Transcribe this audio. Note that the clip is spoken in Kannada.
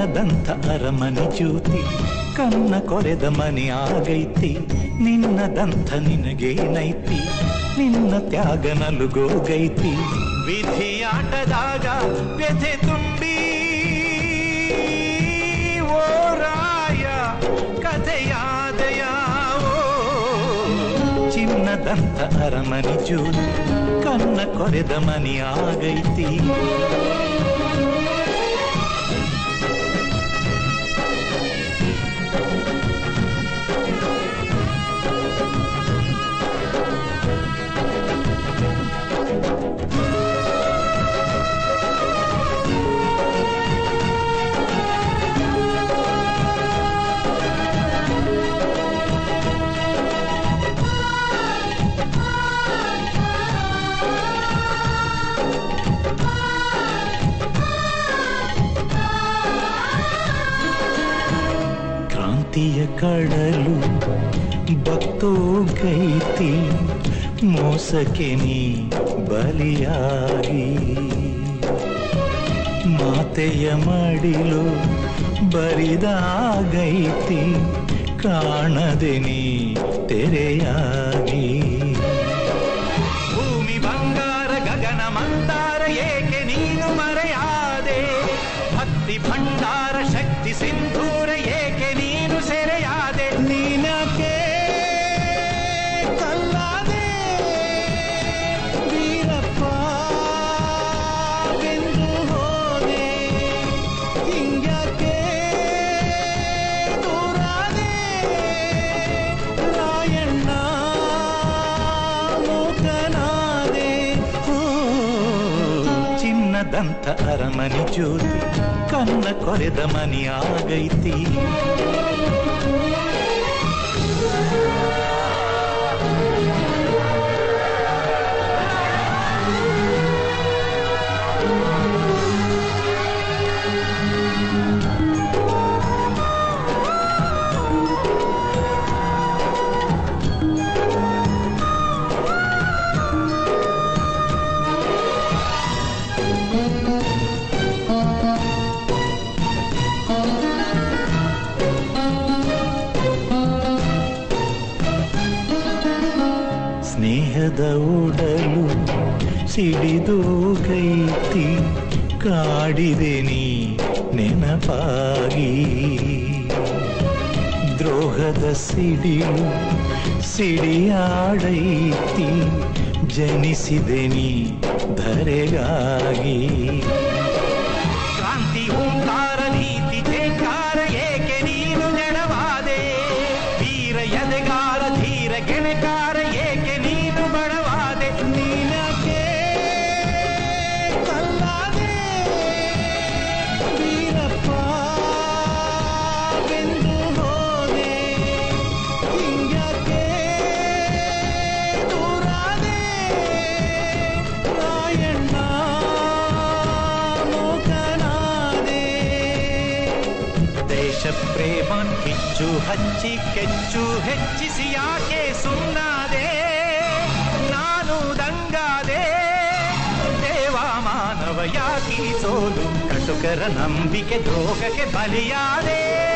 ಚಿನ್ನದಂಥ ಅರಮನೆ ಜ್ಯೋತಿ ಕನ್ನ ಕೊರೆದ ಮನೆ ಆಗೈತಿ ನಿನ್ನದಂಥ ನಿನಗೇನೈತಿ ನಿನ್ನ ತ್ಯಾಗ ನಲುಗೋಗೈತಿ ವಿಧಿಯಾಟದಾಗ ವ್ಯಥೆ ತುಂಬಿ ಓ ರಾಯ ಕಥೆಯಾದಯ ಚಿನ್ನದಂಥ ಅರಮನೆ ಜ್ಯೋತಿ ಕನ್ನ ಕೊರೆದ ಮನೆ ಆಗೈತಿ ಕ್ರಾಂತಿಯ ಕಡಲು ಬತ್ತೋಗೈತಿ ಮೋಸಕ್ಕೆ ನೀ ಬಲಿಯಾಗಿ ಮಾತೆಯ ಮಡಿಲು ಬರಿದಾಗೈತಿ ಕಾಣದೆ ನೀ ತೆರೆಯಾಗಿ ಭೂಮಿ ಬಂಗಾರ ಗಗನ ಮಂದಾರ ಏಕೆ ನೀನು ಮರೆಯಾದೆ ಭಕ್ತಿ ಭಂಡಾರ ಶಕ್ತಿ ಸಿಂಧೂರ ಏಕೆ ನೀನು ಸೆರೆಯಾದೆ ನೀನಕ್ಕೆ ಕಲ್ಲಾದೆ ವೀರಪ್ಪ ಎಂದು ಹೋದೆ ಹಿಂಗ್ಯಾಕೆ ದೂರಾದೆ ರಾಯಣ್ಣ ಮೂಕನಾದೆ ಹೋ, ಚಿನ್ನದಂಥ ಅರಮನೆ ಜ್ಯೋತಿ ಕನ್ನ ಕೊರೆದ ಮನೆಯಾಗೈತಿ ಸ್ನೇಹದ ಉಡಲು ಸಿಡಿದು ಕೈತಿ ಕಾಡಿದೆ ನೀ ನೆನಪಾಗಿ ದ್ರೋಹದ ಸಿಡಿಲು ಸಿಡಿಯಾಡೈತಿ ಜನಿಸಿದೆ ನೀ ಧರೆಗಾಗಿ ಕ್ರಾಂತಿ ಓಂಕಾರ ನೀತಿ ಜೇಕಾರ ಏಕೆ ನೀನು ಜಡವಾದೆ ವೀರ ಎದೆಗಾರ ಧೀರ ಗೆಣಕಾರ ಏಕೆ ನೀನು ಬಡವಾದೆ ನೀನಕ್ಕೆ ಕಲ್ಲಾದೆ ವೀರಪ್ಪ ಎಂದು ಹೋದೆ ಹಿಂಗ್ಯಾಕೆ ದೂರಾದೆ ರಾಯಣ್ಣ ಮೂಕನಾದೆ ದೇಶ ಪ್ರೇಮ ಕಿಚ್ಚು ಹಚ್ಚಿ ಕೆಚ್ಚು ಹೆಚ್ಚಿಸಿ ಯಾಕೆ ಸುಮ್ಮನಾದೆ ನಾನು ದಂಗಾದೆ ದೇವ ಮಾನವ ಯಾಕಿ ಸೋಲು ಕಟುಕರ ನಂಬಿಕೆ ದ್ರೋಹಕ್ಕೆ ಬಲಿಯಾದೆ